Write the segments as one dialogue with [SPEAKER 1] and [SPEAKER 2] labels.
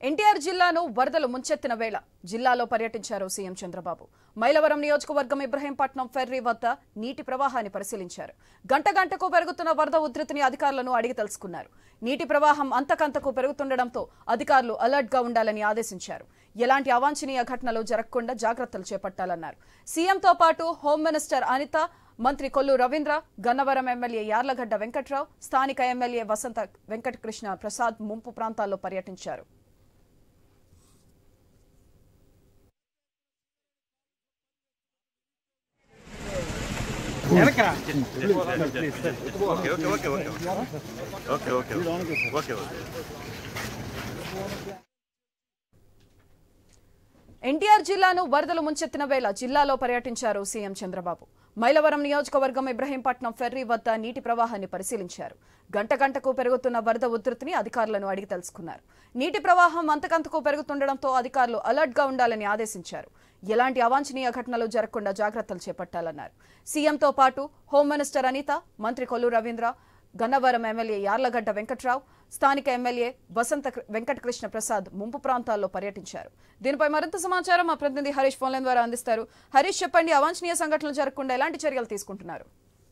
[SPEAKER 1] ఎన్టీఆర్ జిల్లాను వరదలు ముంచెత్తిన వేళ జిల్లాలో పర్యటించారు సీఎం చంద్రబాబు మైలవరం నియోజకవర్గం ఇబ్రహీంపట్నం ఫెర్రీ వద్ద నీటి ప్రవాహాన్ని పరిశీలించారు గంట గంటకు పెరుగుతున్న వరద ఉధృతిని అధికారులను అడిగి తెలుసుకున్నారు నీటి ప్రవాహం అంతకంతకు పెరుగుతుండటంతో అధికారులు అలర్ట్ గా ఉండాలని ఆదేశించారు ఎలాంటి అవాంఛనీయ ఘటనలు జరగకుండా జాగ్రత్తలు చేపట్టాలన్నారు సీఎంతో పాటు హోం మినిస్టర్ అనిత మంత్రి కొల్లు రవీంద్ర గన్నవరం ఎమ్మెల్యే యార్లగడ్డ వెంకట్రావు స్థానిక ఎమ్మెల్యే వసంత వెంకటకృష్ణ ప్రసాద్ ముంపు ప్రాంతాల్లో పర్యటించారు
[SPEAKER 2] okay okay okay okay okay okay okay okay
[SPEAKER 1] NTR జిల్లాను వరదలు ముంచెత్తిన వేళ జిల్లాలో పర్యటించారు సీఎం చంద్రబాబు మైలవరం నియోజకవర్గం ఇబ్రహీంపట్నం ఫెర్రీ వద్ద నీటి ప్రవాహాన్ని పరిశీలించారు గంట గంటకు పెరుగుతున్న వరద ఉధృతిని అధికారులను అడిగి తెలుసుకున్నారు నీటి ప్రవాహం అంతకంతకు పెరుగుతుండటంతో అధికారులు అలర్ట్ గా ఉండాలని ఆదేశించారు ఎలాంటి అవాంఛనీయ ఘటనలు జరగకుండా జాగ్రత్తలు చేపట్టాలన్నారు సీఎంతో పాటు హోం మినిస్టర్ అనిత మంత్రి కొల్లు రవీంద్ర గన్నవరం ఎమ్మెల్యే యార్లగడ్డ వెంకట్రావు స్థానిక ఎమ్మెల్యే వసంత కృ- వెంకటకృష్ణ ప్రసాద్ ముంపు ప్రాంతాల్లో పర్యటించారు దీనిపై మరింత సమాచారం మా ప్రతినిధి హరీష్ ఫోన్లైన్ ద్వారా అందిస్తారు హరీష్ చెప్పండి అవాంఛనీయ సంఘటనలు జరగకుండా ఎలాంటి చర్యలు తీసుకుంటున్నారు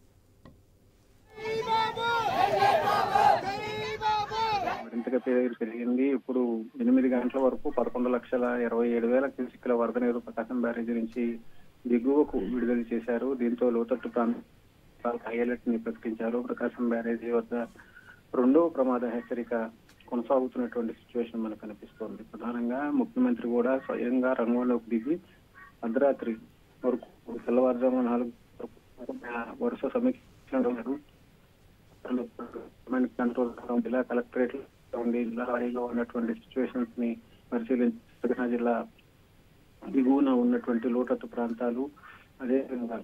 [SPEAKER 3] మరింతగా పెరిగి- పెరిగింది ఇప్పుడు ఎనిమిది గంటల వరకు పదకొండు లక్షల ఇరవై ఏడు వేల క్యూసిక్ల వరద నీరు ప్రకాశం బ్యారేజీ నుంచి దిగువకు విడుదల చేశారు దీంతో లోతట్టు ప్రాంతాలకు హై అలర్ట్ ని ప్రకటించారు ప్రకాశం బ్యారేజీ వద్ద రెండవ ప్రమాద హెచ్చరిక కొనసాగుతున్నటువంటి సిచ్యువేషన్ మనకు కనిపిస్తోంది ప్రధానంగా ముఖ్యమంత్రి కూడా స్వయంగా రంగంలోకి దిగి అర్ధరాత్రి వరకు తెల్లవారుజామున నాలుగు వరకు వరుస సమీక్షించడం గవర్నమెంట్ కంట్రోల్ రూమ్ జిల్లా కలెక్టరేట్ లో ఉండి జిల్లా వారీగా ఉన్నటువంటి సిచ్యువేషన్స్ ని పరిశీలించి కృష్ణా జిల్లా దిగువన ఉన్నటువంటి లోతట్టు ప్రాంతాలు అదేవిధంగా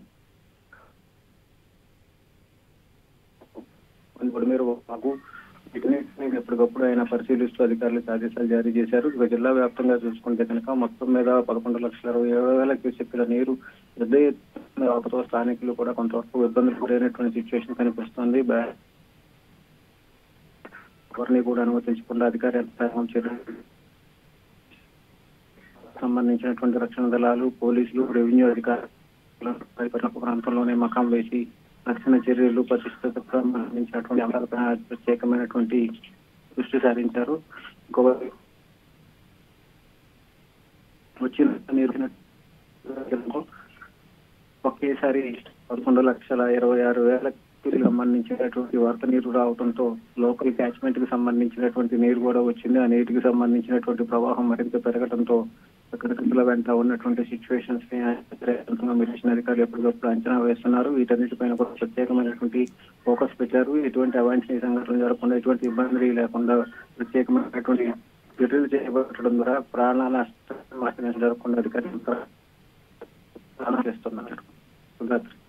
[SPEAKER 3] మీరు మాకు వీటన్నిటిని ఎప్పటికప్పుడు ఆయన పరిశీలిస్తూ అధికారులకు ఆదేశాలు జారీ చేశారు ఇక జిల్లా వ్యాప్తంగా చూసుకుంటే కనుక మొత్తం మీద పదకొండు లక్షల ఇరవై ఏడు వేల క్యూసెక్కుల నీరు పెద్ద ఎత్తున రావడంతో స్థానికులు కూడా కొంతవరకు ఇబ్బందులు గురైనటువంటి సిచ్యువేషన్ కనిపిస్తోంది బ్యా- ఎవరిని కూడా అనుమతించకుండా అధికార యంత్రాంగం చర్యలు సంబంధించినటువంటి రక్షణ దళాలు పోలీసులు రెవెన్యూ అధికారులు పరిపరక ప్రాంతంలోనే మకాం వేసి రక్షణ చర్యలు పరిస్థితులకు సంబంధించినటువంటి అంశాలపై ప్రత్యేకమైనటువంటి దృష్టి సారించారు ఇంకొక వచ్చిన నీరు ఒకేసారి పదకొండు లక్షల ఇరవై ఆరు వేల క్యూసెక్లకు సంబంధించినటువంటి వరద నీరు రావడంతో లోకల్ క్యాచ్మెంట్ కి సంబంధించినటువంటి నీరు కూడా వచ్చింది ఆ నీటికి సంబంధించినటువంటి ప్రవాహం మరింత పెరగడంతో అక్కడికక్కల వెంట ఉన్నటువంటి సిచ్యువేషన్స్ ని అధికారులు మిషన్ అధికారులు ఎప్పటికప్పుడు అంచనా వేస్తున్నారు వీటన్నిటిపైన కూడా ప్రత్యేకమైనటువంటి ఫోకస్ పెట్టారు ఎటువంటి అవాంఛనీయ సంఘటనలు జరగకుండా ఎటువంటి ఇబ్బంది లేకుండా ప్రత్యేకమైనటువంటి చర్యలు చేపట్టడం ద్వారా ప్రాణాల నష్టం జరగకుండా అధికారులు చేస్తున్నారు సుధాకర్